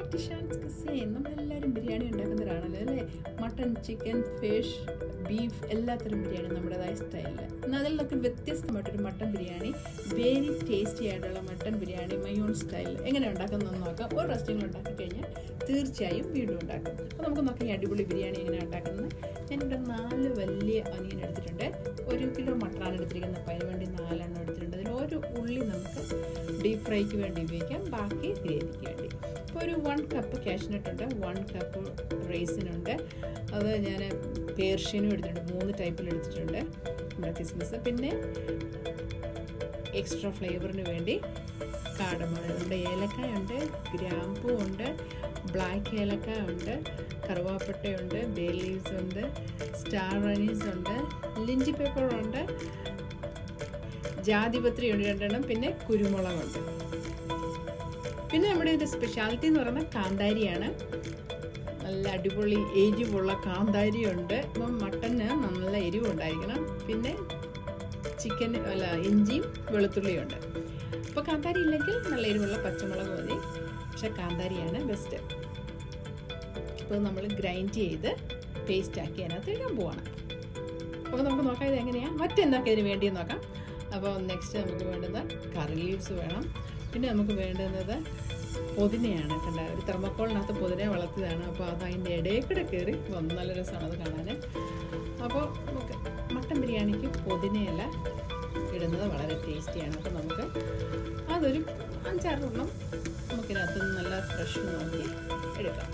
to ഷാൻസ് കിസേൻ നമ്മളെല്ലാവരും ബിരിയാണി ഉണ്ടാക്കുന്നവരാണല്ലോ അല്ലേ mutton chicken fish beef എല്ലാത്തരം ബിരിയാണി നമ്മുടേതായ സ്റ്റൈലിൽ എന്നാൽ അതിൽ നിന്നൊക്കെ വ്യത്യസ്തമായിട്ടൊരു മട്ടൺ ബിരിയാണി വെരി ടേസ്റ്റി ആയിട്ടുള്ള മട്ടൺ ബിരിയാണി മയോൺ സ്റ്റൈലിൽ എങ്ങനെ ഉണ്ടാക്കുന്നതെന്ന് നോക്കാം ഒരു റെസ്റ്റോറൻറ്റ് ഉണ്ടാക്കി കഴിഞ്ഞാൽ തീർച്ചയായും വീണ്ടും ഉണ്ടാക്കും അപ്പോൾ നമുക്ക് നോക്കാം ഈ അടിപൊളി ബിരിയാണി എങ്ങനെ ഉണ്ടാക്കുന്നത് ഞാനിവിടെ നാല് വലിയ അനിയൻ എടുത്തിട്ടുണ്ട് ഒരു കിലോ മട്ടനാണ് എടുത്തിരിക്കുന്നത് അപ്പോൾ അതിന് വേണ്ടി നാലെണ്ണം എടുത്തിട്ടുണ്ട് അതിൽ ഒരു ഉള്ളി നമുക്ക് ഡീപ് ഫ്രൈക്ക് വേണ്ടി ഉപയോഗിക്കാം ബാക്കി ഗ്രേവിക്ക് വേണ്ടി ഇപ്പോൾ ഒരു വൺ കപ്പ് കാഷ്നട്ട് ഉണ്ട് വൺ കപ്പ് റൈസിനുണ്ട് അത് ഞാൻ പേർഷ്യനും എടുത്തിട്ടുണ്ട് മൂന്ന് ടൈപ്പിൽ എടുത്തിട്ടുണ്ട് നമ്മുടെ കിസ്മിസ് പിന്നെ എക്സ്ട്രാ ഫ്ലേവറിന് വേണ്ടി കാടമുള നമ്മുടെ ഏലക്കായ ഉണ്ട് ഗ്രാമ്പൂ ഉണ്ട് ബ്ലാക്ക് ഏലക്കായ ഉണ്ട് കറുവാപ്പട്ടയുണ്ട് ബേ ലീവ്സ് ഉണ്ട് സ്റ്റാർ അനീസ് ഉണ്ട് ലിഞ്ചി പേപ്പർ ഉണ്ട് ജാതിപത്രി ഉണ്ട് രണ്ടെണ്ണം പിന്നെ കുരുമുളകുണ്ട് പിന്നെ നമ്മുടെ ഒരു സ്പെഷ്യാലിറ്റി എന്ന് പറയുന്നത് കാന്താരിയാണ് നല്ല അടിപൊളി എരിവുള്ള കാന്താരി ഉണ്ട് അപ്പം മട്ടന് നല്ല എരിവുണ്ടായിരിക്കണം പിന്നെ ചിക്കൻ അല്ല ഇഞ്ചിയും വെളുത്തുള്ളിയും ഉണ്ട് അപ്പോൾ കാന്താരി ഇല്ലെങ്കിൽ നല്ല എരിവുള്ള പച്ചമുളക് മതി പക്ഷെ കാന്താരിയാണ് ബെസ്റ്റ് അപ്പോൾ നമ്മൾ ഗ്രൈൻഡ് ചെയ്ത് പേസ്റ്റ് ആക്കി അതിനകത്ത് ഇടാൻ പോവാണ് അപ്പോൾ നമുക്ക് നോക്കാം ഇത് എങ്ങനെയാണ് മറ്റെന്തൊക്കെ ഇതിന് വേണ്ടി നോക്കാം അപ്പോൾ നെക്സ്റ്റ് നമുക്ക് വേണ്ടുന്ന കറി ലീവ്സ് വേണം പിന്നെ നമുക്ക് വേണ്ടുന്നത് പുതിനയാണ് കണ്ട ഒരു തെർമക്കോളിനകത്ത് പുതിന വളർത്തിയതാണ് അപ്പോൾ അത് അതിൻ്റെ ഇടയിൽ കൂടെ കയറി വന്ന് നല്ല രസമാണ് അത് കാണാൻ അപ്പോൾ നമുക്ക് മട്ടൻ ബിരിയാണിക്ക് പുതിനയില ഇടുന്നത് വളരെ ടേസ്റ്റിയാണ് അപ്പോൾ നമുക്ക് അതൊരു അഞ്ചാറെണ്ണം നമുക്കിനകത്ത് നിന്ന് നല്ല ഫ്രഷ് നോക്കി എടുക്കാം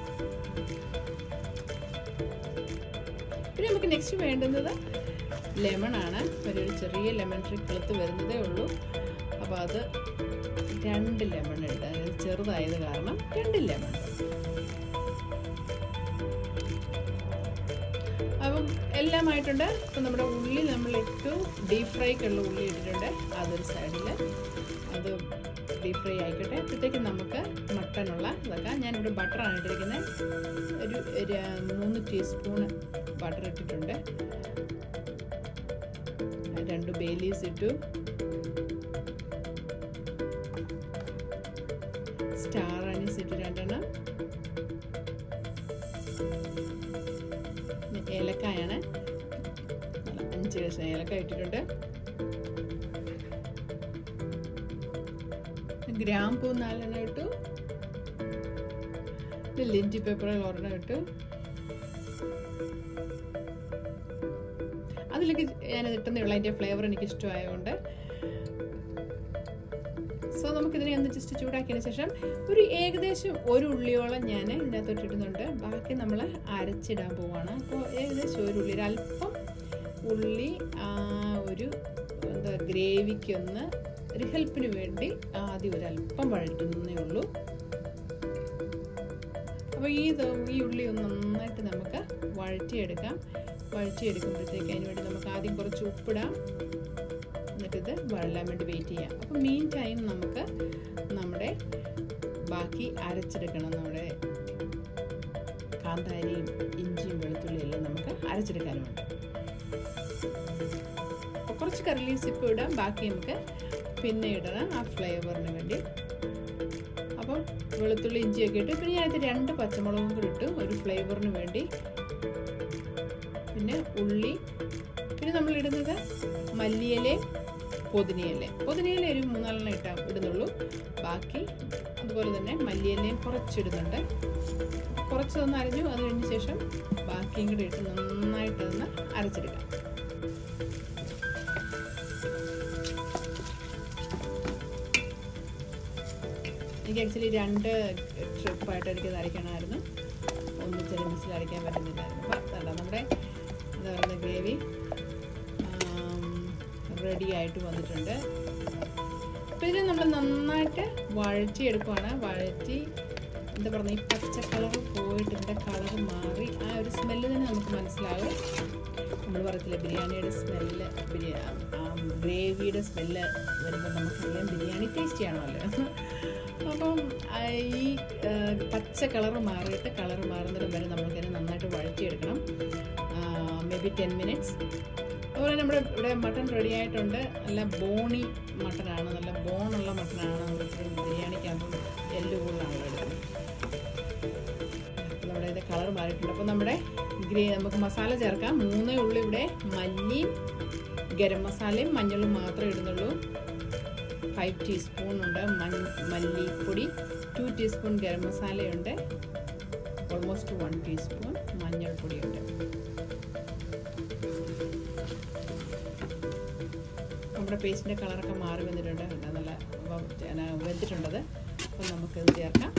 പിന്നെ നമുക്ക് നെക്സ്റ്റ് വേണ്ടുന്നത് ലെമൺ ആണ് ഒരു ചെറിയ ലെമൺ ട്രീ കിളുത്ത് വരുന്നതേ ഉള്ളൂ അപ്പോൾ അത് രണ്ട് ലെമൺ എടുത്ത് അതായത് ചെറുതായത് കാരണം രണ്ട് ലെമൺ അപ്പം എല്ലാം ആയിട്ടുണ്ട് അപ്പം നമ്മുടെ ഉള്ളി നമ്മൾ ഇട്ടു ഡീപ് ഫ്രൈക്കുള്ള ഉള്ളി ഇട്ടിട്ടുണ്ട് അതൊരു സൈഡിൽ അത് ഡീപ് ഫ്രൈ ആയിക്കോട്ടെ അപ്പോഴത്തേക്ക് നമുക്ക് മട്ടനുള്ള ഇതൊക്കെ ഞാനിവിടെ ബട്ടറാണ് ഇട്ടിരിക്കുന്നത് ഒരു ഒരു മൂന്ന് ടീസ്പൂൺ ബട്ടർ ഇട്ടിട്ടുണ്ട് രണ്ട് ബേലീസ് ഇട്ടു സ്റ്റാർ അനീസ് ഇട്ടു രണ്ടെണ്ണം ഏലക്കായാണ് അഞ്ച് കഷ്ണം ഏലക്ക ഇട്ടിട്ടുണ്ട് ഗ്രാമ്പൂ നാലെണ്ണം ഇട്ടു ലിഞ്ചി പേപ്പറിൽ ഒരെണ്ണം ഇട്ടു അതിലേക്ക് ഞാൻ ഇട്ടുന്നുള്ള അതിൻ്റെ ഫ്ലേവർ എനിക്ക് ഇഷ്ടമായതുകൊണ്ട് സോ നമുക്കിതിനെ ഒന്ന് ജസ്റ്റ് ചൂടാക്കിയതിന് ശേഷം ഒരു ഏകദേശം ഒരു ഉള്ളിയോളം ഞാൻ ഇതിനകത്തോട്ട് ഇടുന്നുണ്ട് ബാക്കി നമ്മൾ അരച്ചിടാൻ പോവാണ് അപ്പോൾ ഏകദേശം ഒരു ഉള്ളി ഒരു അല്പം ഉള്ളി ആ ഒരു എന്താ ഗ്രേവിക്കൊന്ന് ഒരു ഹെൽപ്പിന് വേണ്ടി ആദ്യം ഒരു അല്പം വഴറ്റുന്നേ ഉള്ളൂ അപ്പോൾ ഈ ഈ ഉള്ളി ഒന്ന് നന്നായിട്ട് നമുക്ക് വഴറ്റിയെടുക്കാം വഴറ്റിയെടുക്കുമ്പോഴത്തേക്ക് അതിന് വേണ്ടി നമുക്ക് ആദ്യം കുറച്ച് ഉപ്പിടാം എന്നിട്ടിത് വഴലാൻ വേണ്ടി വെയിറ്റ് ചെയ്യാം അപ്പം മീൻ ടൈം നമുക്ക് നമ്മുടെ ബാക്കി അരച്ചെടുക്കണം നമ്മുടെ കാന്താരിയും ഇഞ്ചിയും വെളുത്തുള്ളിയും എല്ലാം നമുക്ക് അരച്ചെടുക്കാനുമുണ്ട് അപ്പോൾ കുറച്ച് കറി ലീവ്സ് ഇപ്പോൾ ഇടാം ബാക്കി നമുക്ക് പിന്നെ ഇടണം ആ ഫ്ലേവറിന് വേണ്ടി അപ്പം വെളുത്തുള്ളി ഇഞ്ചിയൊക്കെ ഇട്ട് പിന്നെ ഞാനത് രണ്ട് പച്ചമുളകും കൂടി ഇട്ടു ഒരു ഫ്ലേവറിന് വേണ്ടി പിന്നെ ഉള്ളി പിന്നെ നമ്മൾ ഇടുന്നത് മല്ലിയിലയും പുതിനയില പുതിനയില ഒരു മൂന്നാലെണ്ണം ഇട്ടാൽ ഇടുന്നുള്ളൂ ബാക്കി അതുപോലെ തന്നെ മല്ലിയിലയും കുറച്ചിടുന്നുണ്ട് കുറച്ചൊന്ന് അരഞ്ഞു അത് കഴിഞ്ഞ ശേഷം ബാക്കിയും കൂടി ഇട്ട് നന്നായിട്ടൊന്ന് അരച്ചെടുക്കാം എനിക്ക് ആക്ച്വലി രണ്ട് ട്രിപ്പായിട്ട് എനിക്ക് അരയ്ക്കണമായിരുന്നു ഒന്നിച്ചൊരു മിക്സിൽ അരയ്ക്കാൻ പറ്റുന്നില്ലായിരുന്നു അപ്പം അല്ല നമ്മുടെ എന്താ പറയുക ഗ്രേവി റെഡി ആയിട്ട് വന്നിട്ടുണ്ട് അപ്പോൾ ഇതിന് നമ്മൾ നന്നായിട്ട് വഴറ്റിയെടുക്കുവാണ് വഴറ്റി എന്താ പറയുക ഈ പച്ച കളർ പോയിട്ട് ഇതിൻ്റെ കളർ മാറി ആ ഒരു സ്മെല്ല് തന്നെ നമുക്ക് മനസ്സിലാകും നമ്മൾ പറയത്തില്ല ബിരിയാണിയുടെ സ്മെല്ല് ബിരിയാ ഗ്രേവിയുടെ സ്മെല്ല് വരുമ്പോൾ നമുക്കറിയാം ബിരിയാണി ടേസ്റ്റി ആണല്ലോ അപ്പം ഈ പച്ച കളർ മാറിയിട്ട് കളർ മാറുന്നതിന് വരെ നമ്മൾക്കതിനെ നന്നായിട്ട് വഴറ്റിയെടുക്കണം മേ ബി ടെൻ മിനിറ്റ്സ് അതുപോലെ നമ്മുടെ ഇവിടെ മട്ടൺ റെഡി ആയിട്ടുണ്ട് നല്ല ബോണി മട്ടനാണ് നല്ല ബോണുള്ള മട്ടനാണ് നമ്മൾ ബിരിയാണിക്കകത്ത് എല്ല് കൂടുതലാണല്ലോ എടുക്കുന്നത് മാറിയിട്ടുണ്ട് അപ്പോൾ നമ്മുടെ ഗ്രേ നമുക്ക് മസാല ചേർക്കാം മൂന്നേ ഉള്ളൂ ഇവിടെ മല്ലിയും ഗരം മസാലയും മഞ്ഞളും മാത്രമേ ഇടുന്നുള്ളൂ ഫൈവ് ടീസ്പൂൺ ഉണ്ട് മഞ്ഞ മല്ലിപ്പൊടി ടു ടീസ്പൂൺ ഗരം മസാലയുണ്ട് ഓൾമോസ്റ്റ് വൺ ടീസ്പൂൺ മഞ്ഞൾപ്പൊടിയുണ്ട് നമ്മുടെ പേസ്റ്റിൻ്റെ കളറൊക്കെ മാറി വന്നിട്ടുണ്ട് നല്ല വെന്തിട്ടുണ്ടത് അപ്പം നമുക്കിത് ചേർക്കാം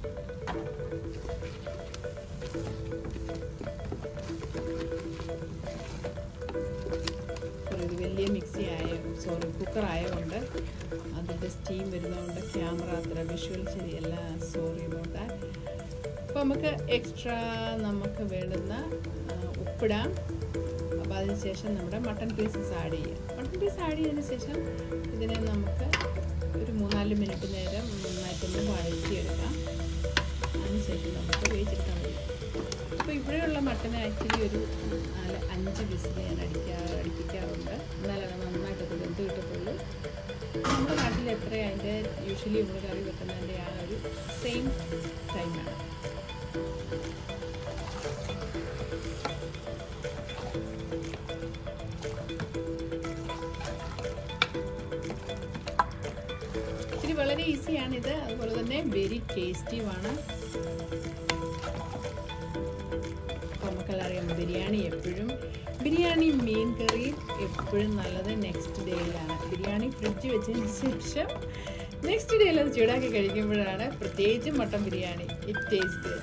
സോറി ഇത് വലിയ മിക്സി ആയ സോറി കുക്കർ ആയതുകൊണ്ട് അതിൻ്റെ സ്റ്റീം വരുന്നതുകൊണ്ട് ക്യാമറ അത്ര വിഷ്വൽ ശരിയല്ല സോറി നോട്ട അപ്പോൾ നമുക്ക് എക്സ്ട്രാ നമുക്ക് വേണ്ടുന്ന ഉപ്പിടാം അപ്പോൾ അതിന് ശേഷം നമ്മുടെ മട്ടൺ പീസസ് ആഡ് ചെയ്യാം മട്ടൺ പീസ് ആഡ് ചെയ്തതിന് ശേഷം ഇതിനെ നമുക്ക് ഒരു മൂന്നാല് മിനിറ്റ് നേരം നന്നായിട്ടൊന്ന് വഴറ്റിയെടുക്കാം അതിനുശേഷം നമുക്ക് വേവിച്ചെടുക്കാൻ മതി അപ്പോൾ ഇവിടെയുള്ള മട്ടൺ ആക്ച്വലി ഒരു നാല് അഞ്ച് വിസിൽ ഞാൻ അടിക്കാ അടിപ്പിക്കാറുണ്ട് എന്നാലേ അത് നന്നായിട്ടൊക്കെ വെന്ത് കിട്ടത്തുള്ളൂ നമ്മുടെ നാട്ടിൽ എത്ര അതിൻ്റെ യൂഷ്വലി നമ്മൾ കറി വെക്കുന്നതിൻ്റെ ആ ഒരു സെയിം ടൈമാണ് ഇച്ചിരി വളരെ ഈസിയാണിത് അതുപോലെ തന്നെ വെരി ടേസ്റ്റിയുമാണ് നമുക്കെല്ലാം അറിയാം ബിരിയാണി എപ്പോഴും ബിരിയാണി മീൻ കറി എപ്പോഴും നല്ലത് നെക്സ്റ്റ് ഡേയിലാണ് ബിരിയാണി ഫ്രിഡ്ജ് വെച്ചതിന് ശേഷം നെക്സ്റ്റ് ഡേയിൽ അത് ചൂടാക്കി കഴിക്കുമ്പോഴാണ് പ്രത്യേകിച്ച് മട്ടൻ ബിരിയാണി ഇറ്റ് ടേസ്റ്റ്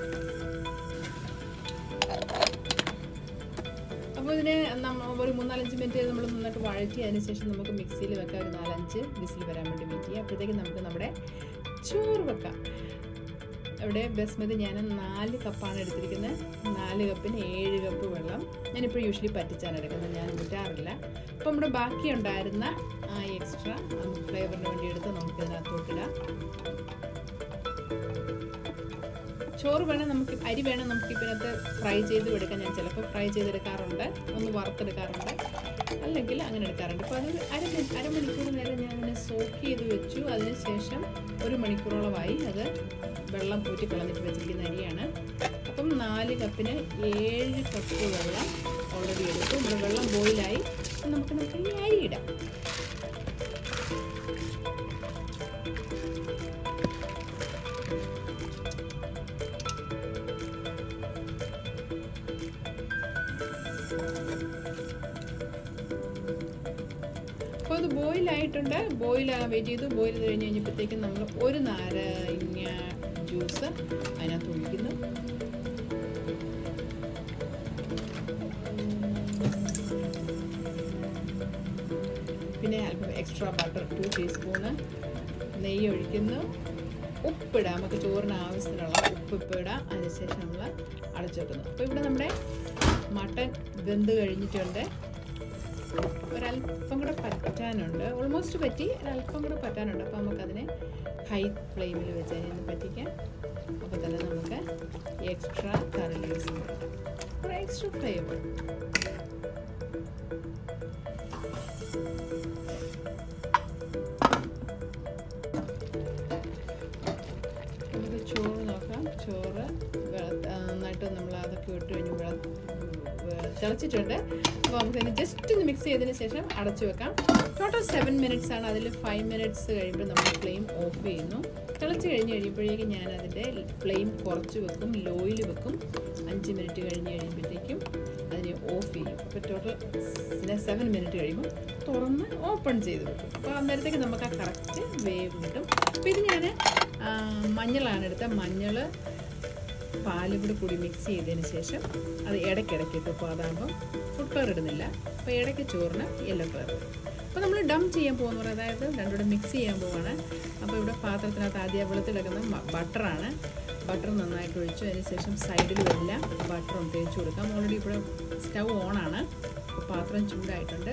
അപ്പോൾ ഇതിനെ നമ്മൾ ഒരു മൂന്നാലഞ്ച് മിനിറ്റ് നമ്മൾ നന്നായിട്ട് വഴറ്റി അതിന് ശേഷം നമുക്ക് മിക്സിയിൽ വെക്കാം ഒരു നാലഞ്ച് വിസിൽ വരാൻ വേണ്ടി വെയിറ്റ് ചെയ്യാം അപ്പോഴത്തേക്ക് നമുക്ക് നമ്മുടെ ചോറ് വെക്കാം ഇവിടെ ബസ്മതി ഞാൻ നാല് കപ്പാണ് എടുത്തിരിക്കുന്നത് നാല് കപ്പിന് ഏഴ് കപ്പ് വെള്ളം ഞാനിപ്പോൾ യൂഷ്വലി പറ്റിച്ചാണ് എടുക്കുന്നത് ഞാൻ ഊറ്റാറില്ല അപ്പോൾ നമ്മുടെ ബാക്കി ഉണ്ടായിരുന്ന ആ എക്സ്ട്രാ ഫ്ലേവറിന് വേണ്ടി എടുത്ത് നമുക്ക് ഇതിനകത്തോട്ടിടാം ചോറ് വേണം നമുക്ക് അരി വേണം നമുക്ക് ഇതിനകത്ത് ഫ്രൈ ചെയ്ത് എടുക്കാം ഞാൻ ചിലപ്പോൾ ഫ്രൈ ചെയ്തെടുക്കാറുണ്ട് ഒന്ന് വറുത്തെടുക്കാറുണ്ട് അല്ലെങ്കിൽ അങ്ങനെ എടുക്കാറുണ്ട് അപ്പോൾ അത് അര അരമണിക്കൂർ നേരം ഞാൻ അതിനെ സോക്ക് ചെയ്ത് വെച്ചു അതിന് ശേഷം ഒരു മണിക്കൂറോളമായി അത് വെള്ളം ഊറ്റി കളഞ്ഞിട്ട് വെച്ചിരിക്കുന്ന അരിയാണ് അപ്പം നാല് കപ്പിന് ഏഴ് കപ്പ് വെള്ളം ഓൾറെഡി എടുത്തു നമ്മുടെ വെള്ളം ബോയിലായി നമുക്ക് നമുക്ക് ഈ അരി ഇടാം അപ്പോൾ അത് ബോയിലായിട്ടുണ്ട് ബോയിൽ വെയിറ്റ് ചെയ്തു ബോയിൽ ചെയ്ത് കഴിഞ്ഞ് കഴിഞ്ഞപ്പോഴത്തേക്കും നമ്മൾ ഒരു നാരങ്ങ ജ്യൂസ് അതിനകത്ത് ഒഴിക്കുന്നു പിന്നെ അല്പം എക്സ്ട്രാ ബട്ടർ ടു ടീസ്പൂണ് നെയ്യ് ഒഴിക്കുന്നു ഉപ്പിടാം നമുക്ക് ചോറിന് ആവശ്യത്തിനുള്ള ഉപ്പ് ഇപ്പിടാം അതിനുശേഷം നമ്മൾ അടച്ചു വെക്കുന്നു അപ്പോൾ ഇവിടെ നമ്മുടെ മട്ടൻ വെന്ത് കഴിഞ്ഞിട്ടുണ്ട് ഒരല്പം കൂടെ പറ്റാനുണ്ട് ഓൾമോസ്റ്റ് പറ്റി ഒരല്പം കൂടെ പറ്റാനുണ്ട് അപ്പോൾ നമുക്കതിനെ ഹൈ ഫ്ലെയിമിൽ വെച്ച് അതിനെ പറ്റിക്കാം അപ്പോൾ തന്നെ നമുക്ക് എക്സ്ട്രാ കറി ലീവ്സ് ഒരു എക്സ്ട്രാ ഫ്ലേവർ നമുക്ക് ചോറ് നോക്കാം ചോറ് നന്നായിട്ട് നമ്മൾ അതൊക്കെ ഇട്ട് കഴിഞ്ഞ് വെള്ളം തിളച്ചിട്ടുണ്ട് അപ്പോൾ നമുക്കതിന് ജസ്റ്റ് ഒന്ന് മിക്സ് ചെയ്തതിന് ശേഷം അടച്ചു വെക്കാം ടോട്ടൽ സെവൻ മിനിറ്റ്സ് ആണ് അതിൽ ഫൈവ് മിനിറ്റ്സ് കഴിയുമ്പോൾ നമ്മൾ ഫ്ലെയിം ഓഫ് ചെയ്യുന്നു തിളച്ച് കഴിഞ്ഞ് കഴിയുമ്പോഴേക്കും ഞാൻ അതിൻ്റെ ഫ്ലെയിം കുറച്ച് വെക്കും ലോയിൽ വെക്കും അഞ്ച് മിനിറ്റ് കഴിഞ്ഞ് കഴിയുമ്പോഴത്തേക്കും അതിനെ ഓഫ് ചെയ്യും അപ്പോൾ ടോട്ടൽ സെവൻ മിനിറ്റ് കഴിയുമ്പോൾ തുറന്ന് ഓപ്പൺ ചെയ്ത് വെക്കും അപ്പോൾ അന്നേരത്തേക്ക് നമുക്ക് ആ കറക്റ്റ് വേവ് കിട്ടും അപ്പോൾ ഇത് ഞാൻ മഞ്ഞളാണ് എടുത്തത് മഞ്ഞൾ പാലും കൂടി കൂടി മിക്സ് ചെയ്തതിന് ശേഷം അത് ഇടയ്ക്കിടയ്ക്ക് ഇട്ടു അപ്പോൾ അതാകുമ്പോൾ ഫുഡ് കളർ ഇടുന്നില്ല അപ്പോൾ ഇടയ്ക്ക് ചോറിന് യെല്ലോ കളർ അപ്പോൾ നമ്മൾ ഡം ചെയ്യാൻ പോകുന്നത് അതായത് രണ്ടുകൂടെ മിക്സ് ചെയ്യാൻ പോവാണ് അപ്പോൾ ഇവിടെ പാത്രത്തിനകത്ത് ആദ്യം വെളുത്തിലെടുക്കുന്ന ബട്ടറാണ് ബട്ടർ നന്നായിട്ട് ഒഴിച്ചു അതിന് ശേഷം സൈഡിലും എല്ലാം ബട്ടർ ഒന്ന് തേച്ച് കൊടുക്കാം ഓൾറെഡി ഇവിടെ സ്റ്റൗ ഓണാണ് പാത്രം ചൂടായിട്ടുണ്ട്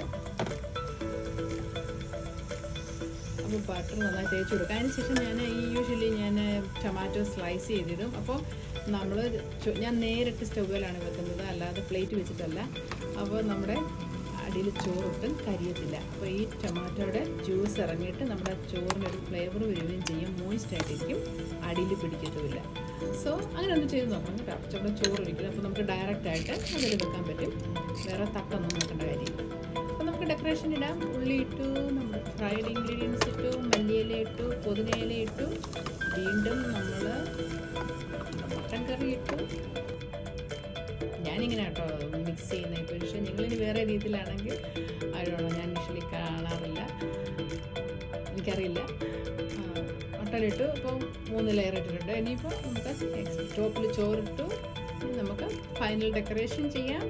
അപ്പോൾ ബട്ടർ നന്നായി തേച്ച് കൊടുക്കുക അതിന് ശേഷം ഞാൻ ഈ യൂഷ്വലി ഞാൻ ടൊമാറ്റോ സ്ലൈസ് ചെയ്തിടും അപ്പോൾ നമ്മൾ ഞാൻ നേരിട്ട് സ്റ്റൗവിലാണ് വെക്കുന്നത് അല്ലാതെ പ്ലേറ്റ് വെച്ചിട്ടല്ല അപ്പോൾ നമ്മുടെ അടിയിൽ ചോറിട്ടും കരിയത്തില്ല അപ്പോൾ ഈ ടൊമാറ്റോയുടെ ജ്യൂസ് ഇറങ്ങിയിട്ട് നമ്മുടെ ചോറിനൊരു ഫ്ലേവർ വരികയും ചെയ്യും മോയിസ്റ്റ് ആയിട്ടിരിക്കും അടിയിൽ പിടിക്കത്തുമില്ല സോ അങ്ങനെ ഒന്ന് ചെയ്ത് നോക്കണം കേട്ടോ നമ്മുടെ ചോറ് ഒഴിക്കണം അപ്പോൾ നമുക്ക് ഡയറക്റ്റ് ആയിട്ട് അതിൽ വെക്കാൻ പറ്റും വേറെ തക്കൊന്നും നോക്കേണ്ട കാര്യമില്ല അപ്പോൾ നമുക്ക് ഡെക്കറേഷൻ ഇടാം ഉള്ളി ഇട്ടു നമ്മുടെ ഫ്രൈഡ് ഇൻഗ്രീഡിയൻസ് ഇട്ടു മല്ലിയില ഇട്ടു പുതിനയില ഇട്ടു വീണ്ടും നമ്മൾ മട്ടൻ കറി ഇട്ടു ഞാനിങ്ങനെ കേട്ടോ മിക്സ് ചെയ്യുന്നത് ഇപ്പോൾ പക്ഷേ നിങ്ങളിനി വേറെ രീതിയിലാണെങ്കിൽ ആരോണോ ഞാൻ യൂഷ്വലി കാണാറില്ല എനിക്കറിയില്ല മട്ടലിട്ടു അപ്പോൾ മൂന്ന് ലെയർ ഇട്ടിട്ടുണ്ട് ഇനിയിപ്പോൾ നമുക്ക് ടോപ്പിൽ ചോറിട്ടു ഇനി നമുക്ക് ഫൈനൽ ഡെക്കറേഷൻ ചെയ്യാം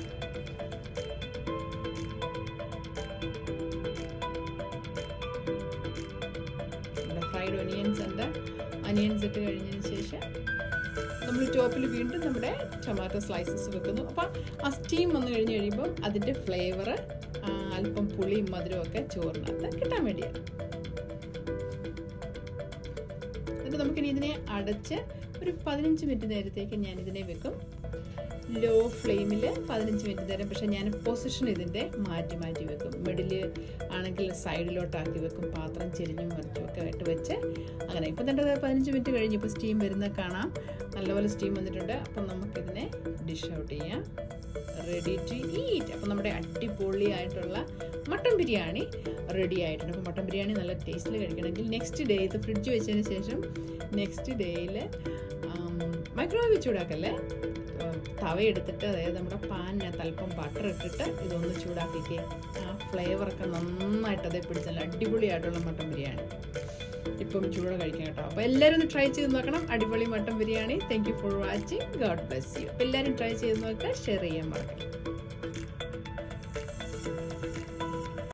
നമ്മുടെ ഫ്രൈഡ് ഒനിയൻസ് ഉണ്ട് അനിയൻസ് ഇട്ട് കഴിഞ്ഞതിന് ശേഷം നമ്മൾ ടോപ്പിൽ വീണ്ടും നമ്മുടെ ടൊമാറ്റോ സ്ലൈസസ് വെക്കുന്നു അപ്പം ആ സ്റ്റീം വന്നു കഴിഞ്ഞ് കഴിയുമ്പം അതിൻ്റെ ഫ്ലേവർ അല്പം പുളിയും മധുരവും ഒക്കെ ചോറിനകത്ത് കിട്ടാൻ വേണ്ടിയാണ് എന്നിട്ട് നമുക്കിനി ഇതിനെ അടച്ച് ഒരു പതിനഞ്ച് മിനിറ്റ് നേരത്തേക്ക് ഞാൻ ഇതിനെ വെക്കും ലോ ഫ്ലെയിമിൽ പതിനഞ്ച് മിനിറ്റ് നേരം പക്ഷേ ഞാൻ പൊസിഷൻ ഇതിൻ്റെ മാറ്റി മാറ്റി വെക്കും മിഡിൽ ആണെങ്കിൽ സൈഡിലോട്ടാക്കി വെക്കും പാത്രം ചെരിഞ്ഞും മറിച്ചും ഒക്കെ ആയിട്ട് വെച്ച് അങ്ങനെ ഇപ്പം തന്നെ പതിനഞ്ച് മിനിറ്റ് കഴിഞ്ഞ് ഇപ്പോൾ സ്റ്റീം വരുന്നത് കാണാം നല്ലപോലെ സ്റ്റീം വന്നിട്ടുണ്ട് അപ്പം നമുക്കിതിനെ ഡിഷ് ഔട്ട് ചെയ്യാം റെഡി ടു ഈറ്റ് അപ്പം നമ്മുടെ അടിപൊളിയായിട്ടുള്ള മട്ടൻ ബിരിയാണി റെഡി ആയിട്ടുണ്ട് അപ്പോൾ മട്ടൻ ബിരിയാണി നല്ല ടേസ്റ്റിൽ കഴിക്കണമെങ്കിൽ നെക്സ്റ്റ് ഡേ ഇത് ഫ്രിഡ്ജ് വെച്ചതിന് ശേഷം നെക്സ്റ്റ് ഡേയിൽ മൈക്രോവേവ് ചൂടാക്കല്ലേ തവ എടുത്തിട്ട് അതായത് നമ്മുടെ പാനിനകത്ത് അല്പം ബട്ടർ ഇട്ടിട്ട് ഇതൊന്ന് ചൂടാക്കിക്കേ ആ ഫ്ലേവറൊക്കെ നന്നായിട്ട് അതേ പിടിച്ചല്ല അടിപൊളിയായിട്ടുള്ള മട്ടൻ ബിരിയാണി ഇപ്പം ചൂട് കഴിക്കാം കേട്ടോ അപ്പോൾ എല്ലാവരും ഒന്ന് ട്രൈ ചെയ്ത് നോക്കണം അടിപൊളി mutton biryani thank you for watching God bless you എല്ലാവരും ട്രൈ ചെയ്ത് നോക്കുക ഷെയർ ചെയ്യാൻ മറക്കണം